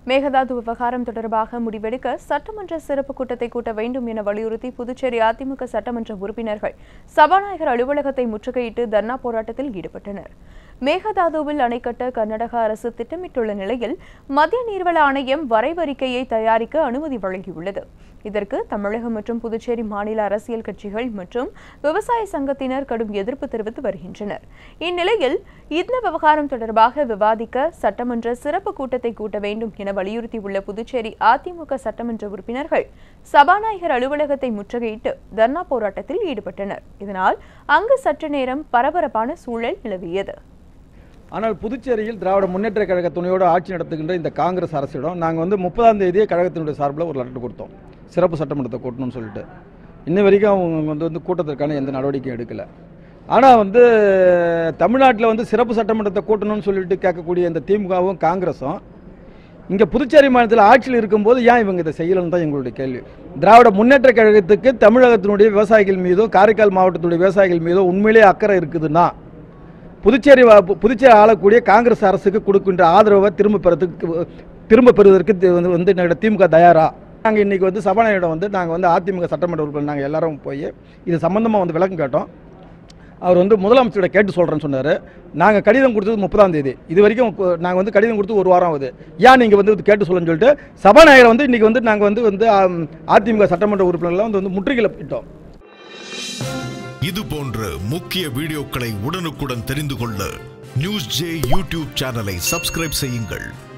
மேகதாது விவகாரம் தொடர்பாக முடிவெடுக்க சட்டமன்ற சிறப்பு கூட்டத்தை கூட்ட வேண்டும் என வலியுறுத்தி புதுச்சேரி அதிமுக சட்டமன்ற உறுப்பினர்கள் சபாநாயகர் அலுவலகத்தை முற்றுகையிட்டு தர்ணா போராட்டத்தில் ஈடுபட்டனர் மேகதாதுவில் அணை கட்ட கர்நாடக அரசு திட்டமிட்டுள்ள நிலையில் மத்திய நீர்வள ஆணையம் வரைவறிக்கையை தயாரிக்க அனுமதி வழங்கியுள்ளது இதற்கு தமிழகம் மற்றும் புதுச்சேரி மாநில அரசியல் கட்சிகள் மற்றும் விவசாய சங்கத்தினர் கடும் எதிர்ப்பு தெரிவித்து வருகின்றனர் இந்நிலையில் இந்த விவகாரம் தொடர்பாக விவாதிக்க சட்டமன்ற சிறப்பு கூட்டத்தை கூட்ட வேண்டும் என வலியுறுத்தியுள்ள புதுச்சேரி அதிமுக சட்டமன்ற உறுப்பினர்கள் சபாநாயகர் அலுவலகத்தை முற்றுகையிட்டு தர்ணா போராட்டத்தில் ஈடுபட்டனர் இதனால் அங்கு சற்று நேரம் பரபரப்பான சூழல் நிலவியது ஆனால் புதுச்சேரியில் திராவிட முன்னேற்ற கழக துணையோடு ஆட்சி நடத்துகின்ற இந்த காங்கிரஸ் அரசிடம் நாங்கள் வந்து முப்பதாம் தேதியே கழகத்தினுடைய சார்பில் ஒரு லெட்டர் கொடுத்தோம் சிறப்பு சட்டமன்றத்தை கூட்டணும்னு சொல்லிட்டு இன்ன வரைக்கும் அவங்க வந்து வந்து கூட்டத்திற்கான எந்த நடவடிக்கையும் எடுக்கலை ஆனால் வந்து தமிழ்நாட்டில் வந்து சிறப்பு சட்டமன்றத்தை கூட்டணும்னு சொல்லிட்டு கேட்கக்கூடிய இந்த திமுகவும் காங்கிரஸும் இங்கே புதுச்சேரி மாநிலத்தில் ஆட்சியில் இருக்கும்போது ஏன் இவங்க இதை செய்யலன்னு தான் எங்களுடைய கேள்வி திராவிட முன்னேற்ற கழகத்துக்கு தமிழகத்தினுடைய விவசாயிகள் மீதோ காரைக்கால் மாவட்டத்துடைய விவசாயிகள் மீதோ உண்மையிலேயே அக்கறை இருக்குதுன்னா புதுச்சேரி வா- பு- புதுச்சேரி ஆளக்கூடிய காங்கிரஸ் அரசுக்கு கொடுக்கின்ற ஆதரவை திரும்ப பெறதுக்கு திரும்ப பெறுவதற்கு தி- வந்து வந்து எங்களோட திமுக தயாரா நாங்கள் இன்றைக்கி வந்து சபாநாயகரிடம் வந்து நாங்கள் வந்து அதிமுக சட்டமன்ற உறுப்பினர் நாங்கள் எல்லாரும் போய் இது சம்மந்தமாக வந்து விளக்கம் கேட்டோம் அவர் வந்து முதலமைச்சரோட கேட்டு சொல்கிறேன்னு சொன்னார் நாங்கள் கடிதம் கொடுத்தது முப்பதாம் தேதி இது வரைக்கும் நாங்கள் வந்து கடிதம் கொடுத்து ஒரு வாரம் ஆகுது ஏன் நீங்கள் வந்து கேட்டு சொல்லுன்னு சொல்லிட்டு சபாநாயகரை வந்து இன்றைக்கி வந்து நாங்கள் வந்து வந்து ஆம், அதிமுக சட்டமன்ற உறுப்பினர்லாம் வந்து வந்து முற்றுகையில் போயிட்டோம் இது போன்ற முக்கிய வீடியோக்களை உடனுக்குடன் தெரிந்து கொள்ள நியூஸ் ஜே யூடியூப் சேனலை சப்ஸ்கிரைப் செய்யுங்கள்